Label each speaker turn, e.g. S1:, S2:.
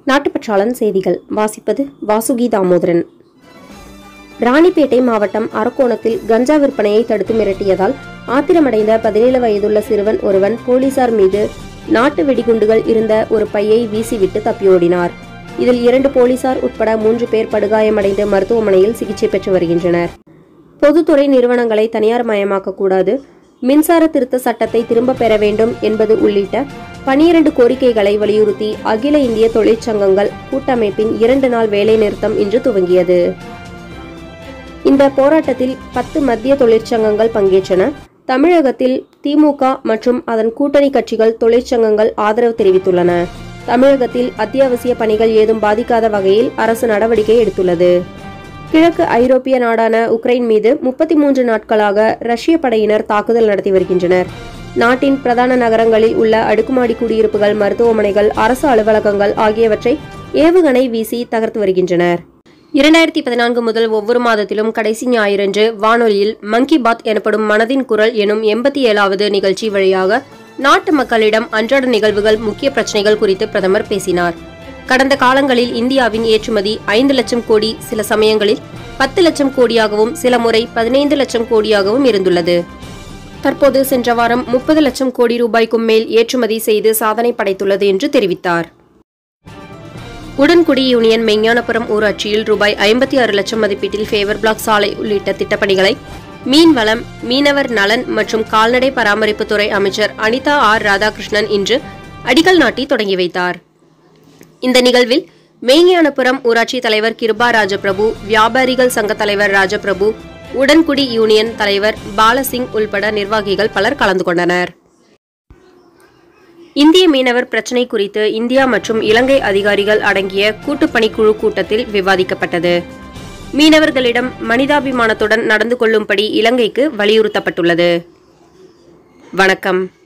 S1: நாட்டுப்பற்றாளன் செய்திகள் வாசிப்பது வாசுகி தாமோதரன் ராணிப்பேட்டை மாவட்டம் அரக்கோணத்தில் கஞ்சா விற்பனையை தடுத்து மிரட்டியதால் ஆத்திரமடைந்த பதினேழு வயதுள்ள சிறுவன் ஒருவன் போலீசார் மீது நாட்டு வெடிகுண்டுகள் இருந்த ஒரு பையை வீசிவிட்டு தப்பியோடினார் இதில் இரண்டு போலீசார் உட்பட மூன்று பேர் படுகாயமடைந்து மருத்துவமனையில் சிகிச்சை பெற்று வருகின்றனர் பொதுத்துறை நிறுவனங்களை தனியார் மயமாக்கக்கூடாது மின்சார திருத்த சட்டத்தை திரும்பப் பெற வேண்டும் என்பது உள்ளிட்ட பனிரண்டு கோரிக்கைகளை வலியுறுத்தி அகில இந்திய தொழிற்சங்கங்கள் கூட்டமைப்பின் இரண்டு நாள் வேலைநிறுத்தம் இன்று துவங்கியது இந்த போராட்டத்தில் பத்து மத்திய தொழிற்சங்கங்கள் பங்கேற்றன தமிழகத்தில் திமுக மற்றும் அதன் கூட்டணி கட்சிகள் தொழிற்சங்கங்கள் ஆதரவு தெரிவித்துள்ளன தமிழகத்தில் அத்தியாவசிய பணிகள் ஏதும் பாதிக்காத வகையில் அரசு நடவடிக்கை எடுத்துள்ளது கிழக்கு ஐரோப்பிய நாடான உக்ரைன் மீது முப்பத்தி மூன்று நாட்களாக ரஷ்ய படையினர் தாக்குதல் நடத்தி வருகின்றனர் நாட்டின் பிரதான நகரங்களில் உள்ள அடுக்குமாடி குடியிருப்புகள் மருத்துவமனைகள் அரசு அலுவலகங்கள் ஆகியவற்றை ஏவுகணை வீசி தகர்த்து வருகின்றனர் இரண்டாயிரத்தி பதினான்கு முதல் ஒவ்வொரு மாதத்திலும் கடைசி ஞாயிறன்று வானொலியில் மங்கி பாத் எனப்படும் மனதின் குரல் எனும் எண்பத்தி ஏழாவது நிகழ்ச்சி வழியாக நாட்டு மக்களிடம் அன்றாட நிகழ்வுகள் முக்கிய பிரச்சனைகள் குறித்து பிரதமர் பேசினார் கடந்த காலங்களில் இந்தியாவின் ஏற்றுமதி ஐந்து லட்சம் கோடி சில சமயங்களில் பத்து லட்சம் கோடியாகவும் சில முறை பதினைந்து லட்சம் கோடியாகவும் இருந்துள்ளது தற்போது சென்ற வாரம் முப்பது லட்சம் கோடி ரூபாய்க்கும் மேல் ஏற்றுமதி செய்து சாதனை படைத்துள்ளது என்று தெரிவித்தார் உடன்குடி யூனியன் மெஞ்ஞானபுரம் ஊராட்சியில் ரூபாய் ஐம்பத்தி ஆறு லட்சம் மதிப்பீட்டில் ஃபேவர் பிளாக் சாலை உள்ளிட்ட திட்டப்பணிகளை மீன்வளம் மீனவர் நலன் மற்றும் கால்நடை பராமரிப்புத்துறை அமைச்சர் அனிதா ஆர் ராதாகிருஷ்ணன் இன்று அடிக்கல் நாட்டி தொடங்கி வைத்தார் இந்த நிகழ்வில் மெய்ஞானபுரம் ஊராட்சி தலைவர் கிருபா ராஜபிரபு வியாபாரிகள் சங்க தலைவர் ராஜபிரபு உடன்குடி யூனியன் தலைவர் பாலசிங் உள்பட நிர்வாகிகள் பலர் கலந்து கொண்டனர் இந்திய மீனவர் பிரச்சினை குறித்து இந்தியா மற்றும் இலங்கை அதிகாரிகள் அடங்கிய கூட்டுப்பணிக்குழு கூட்டத்தில் விவாதிக்கப்பட்டது மீனவர்களிடம் மனிதாபிமானத்துடன் நடந்து கொள்ளும்படி இலங்கைக்கு வலியுறுத்தப்பட்டுள்ளது வணக்கம்